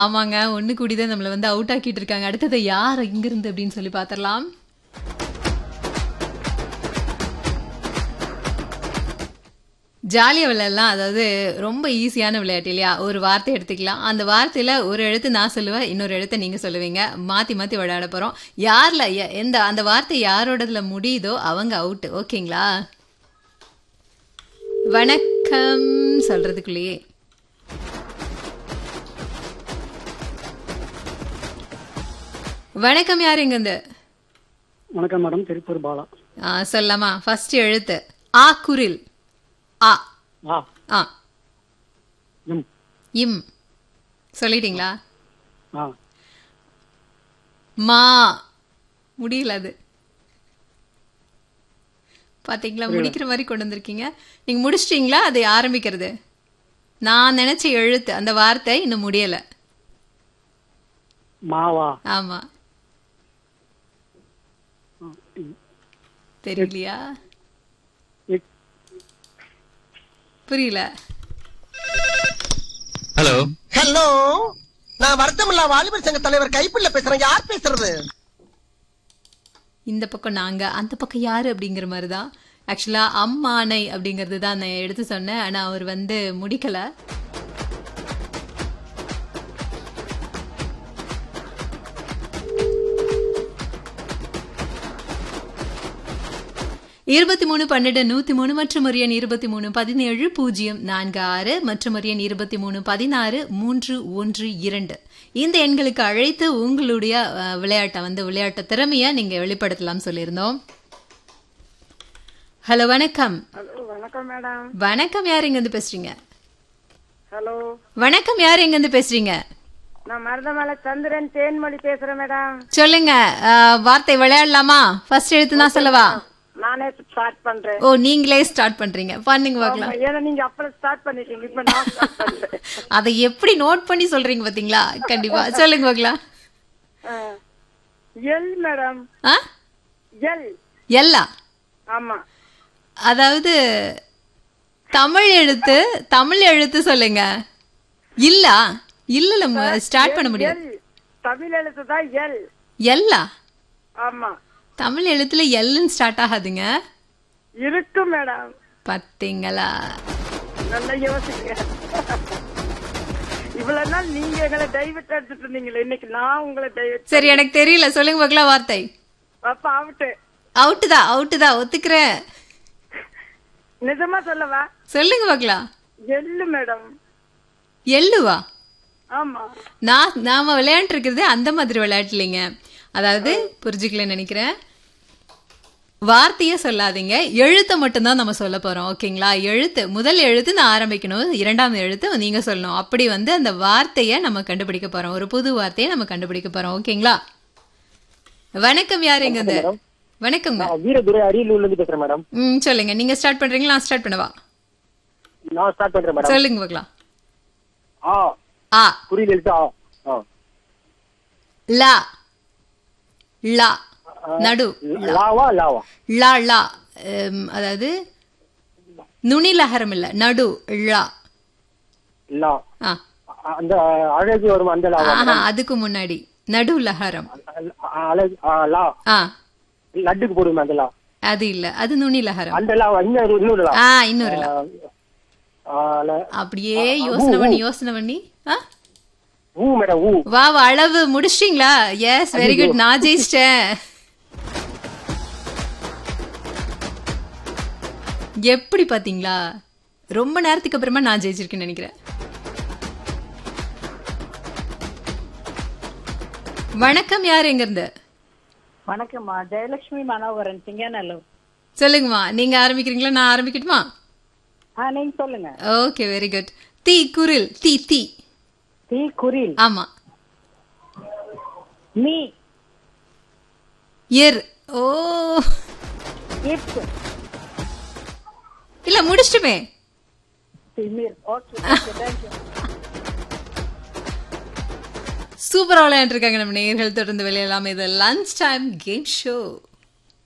ஆமாங்க ஒண்ணு கூடிதான் நம்மள வந்து அவுட் ஆக்கிட்டு இருக்காங்க அடுத்தது யார் இங்கிருந்து அப்படின்னு சொல்லி பாத்திரலாம் ஜாலியா விளையாடலாம் அதாவது ரொம்ப ஈஸியான விளையாட்டு இல்லையா ஒரு வார்த்தை எடுத்துக்கலாம் அந்த வார்த்தையில ஒரு எழுத்து நான் சொல்லுவேன் இன்னொரு எழுத்தை நீங்க சொல்லுவீங்க மாத்தி மாத்தி விளையாட போறோம் யார்ல எ- எந்த அந்த வார்த்தை யாரோடதுல முடியுதோ அவங்க அவுட் ஓகேங்களா வணக்கம் சொல்றதுக்குள்ளேயே வணக்கம் யார் இருந்து வணக்கம் மேடம் திருப்பூர் பாலா ஆ, சொல்லலாமா ஃபர்ஸ்ட் எழுத்து ஆ குரில் ஆ ஆ ஆ எம் இம் சொல்லிட்டீங்களா ஆ மா முடியல அது பாத்தீங்களா முடிக்கிற மாதிரி கொண்டு வந்திருக்கீங்க நீங்க முடிச்சிட்டீங்களா அது ஆரம்பிக்கிறது நான் நினைச்ச எழுத்து அந்த வார்த்தை இன்னும் முடியல மாவா ஆமா ஆ, இ- தெரியலையா இ- புரியல ஹலோ ஹலோ நான் வருத்தமில்லா வாலிபர் சங்க தலைவர் கைப்பிள்ள பேசுறேன் யார் பேசுறது இந்த பக்கம் நாங்க அந்த பக்கம் யாரு அப்படிங்கிற மாதிரி தான் ஆக்சுவலா அம்மானை அப்படிங்கிறது தான் நான் எடுத்து சொன்னேன் ஆனா அவர் வந்து முடிக்கல இருபத்தி மூணு பன்னெண்டு நூத்தி மூணு மற்றும் ஒரு எண் இருபத்தி மூணு பதினேழு பூஜ்ஜியம் நான்கு ஆறு மற்றும் ஒரு எண் இருபத்தி மூணு பதினாறு மூன்று ஒன்று இரண்டு இந்த எண்களுக்கு அழைத்து உங்களுடைய அஹ், விளையாட்டை வந்து விளையாட்டு திறமைய நீங்க வெளிப்படுத்தலாம் சொல்லியிருந்தோம் ஹலோ வணக்கம் ஹலோ வணக்கம் மேடம் வணக்கம் யார் எங்க இருந்து பேசுறீங்க ஹலோ வணக்கம் யார் எங்க இருந்து பேசுறீங்க நான் மருதமலை சந்திரன் தேன்மொழி பேசுறேன் மேடம் சொல்லுங்க அஹ், வார்த்தை விளையாடலாமா ஃபர்ஸ்ட் எழுத்து நான் சொல்லவா நானே ஸ்டார்ட் பண்றேன் ஓ நீங்களே ஸ்டார்ட் பண்றீங்க பண்ணுங்க பார்க்கலாம் ஏன்னா நீங்க அப்புறம் ஸ்டார்ட் பண்ணிட்டீங்க இப்ப நான் ஸ்டார்ட் பண்றேன் அதை எப்படி நோட் பண்ணி சொல்றீங்க பாத்தீங்களா கண்டிப்பா சொல்லுங்க பார்க்கலாம் ஆ. எல் மேடம் ஆ எல் எல்லா ஆமா அதாவது தமிழ் எழுத்து தமிழ் எழுத்து சொல்லுங்க இல்லா இல்ல ஸ்டார்ட் பண்ண முடியாது எல் தமிழ் எழுத்து தான் எல் எல்லா ஆமா தமிழ் எழுத்துல எல்லுன்னு ஸ்டார்ட் ஆகாதுங்க இருக்கு மேடம் பாத்தீங்களா நல்லா யோசிங்க இவ்வளவு நாள் நீங்க எங்களை டைவர்ட் எடுத்துட்டு இருந்தீங்களே இன்னைக்கு நான் உங்களை டைவர்ட் சரி எனக்கு தெரியல சொல்லுங்க பார்க்கலாம் வார்த்தை அப்ப அவுட்டு அவுட்டு தான் அவுட்டு தான் ஒத்துக்கிறேன் நிஜமா சொல்லவா சொல்லுங்க பார்க்கலாம் எள்ளு மேடம் எள்ளுவா ஆமா நான் நாம விளையாண்டு இருக்கிறது அந்த மாதிரி விளையாட்டு இல்லைங்க அதாவது புரிஞ்சுக்கலன்னு நினைக்கிறேன் வார்த்தையே சொல்லாதீங்க எழுத்தை மட்டும்தான் நம்ம சொல்ல போறோம் ஓகேங்களா எழுத்து முதல் எழுத்து நான் ஆரம்பிக்கணும் இரண்டாவது எழுத்து நீங்க சொல்லணும் அப்படி வந்து அந்த வார்த்தையை நம்ம கண்டுபிடிக்க போறோம் ஒரு புது வார்த்தையை நம்ம கண்டுபிடிக்க போறோம் ஓகேங்களா வணக்கம் யார் எங்க இருந்து வணக்கங்க நான் வீரதுரை அரியலூர்ல இருந்து பேசுறேன் மேடம் ம் சொல்லுங்க நீங்க ஸ்டார்ட் பண்றீங்களா நான் ஸ்டார்ட் பண்ணவா நான் ஸ்டார்ட் பண்றேன் மேடம் சொல்லுங்க பார்க்கலாம் ஆ ஆ குறியில் எழுத்து ஆ ஆ லா லா நடு லாவா லாவா லா லா ஹம், அதாவது நுனி லகரம் இல்ல நடு லா லா ஆ அ- அந்த அழகு வரும் அந்த லாவா ஆஹா, அதுக்கு முன்னாடி நடு லகரம் அ- அழகு ஆ, லா ஆ லட்டுக்கு போடுவோம் அந்த லா அது இல்ல அது நுனி லகரம் அந்த லா இன்னொரு இன்னொரு லா ஆ இன்னொரு லா ஆ, ல- அப்படியே யோசனை பண்ணி யோசனை பண்ணி ஆ ஊ மேடம் ஊ வா வா, அளவு முடிச்சிட்டீங்களா எஸ் வெரி குட் நான் ஜெயிச்சிட்டேன் எப்படி பாத்தீங்களா ரொம்ப நேரத்துக்கு அப்புறமா நான் ஜெயிச்சிருக்கேன்னு நினைக்கிறேன் வணக்கம் யார் எங்க இருந்து வணக்கம்மா ஜெயலட்சுமி மனோகரன் சிங்கநல்லூர் சொல்லுங்கம்மா நீங்க ஆரம்பிக்கிறீங்களா நான் ஆரம்பிக்கட்டுமா ஆ நீங்க சொல்லுங்க ஓகே வெரி குட் தீ குரில் தீ தீ தீ குரில் ஆமா மீ எர் ஓ இப் இல்ல முடிச்சிட்டுமே திமிர் ஓகே ஓகே தேங்க்யூ சூப்பரா விளையாண்டுருக்காங்க நம்ம நேர்கள் தொடர்ந்து விளையாடலாம் இது லஞ்ச் டைம் கேம் ஷோ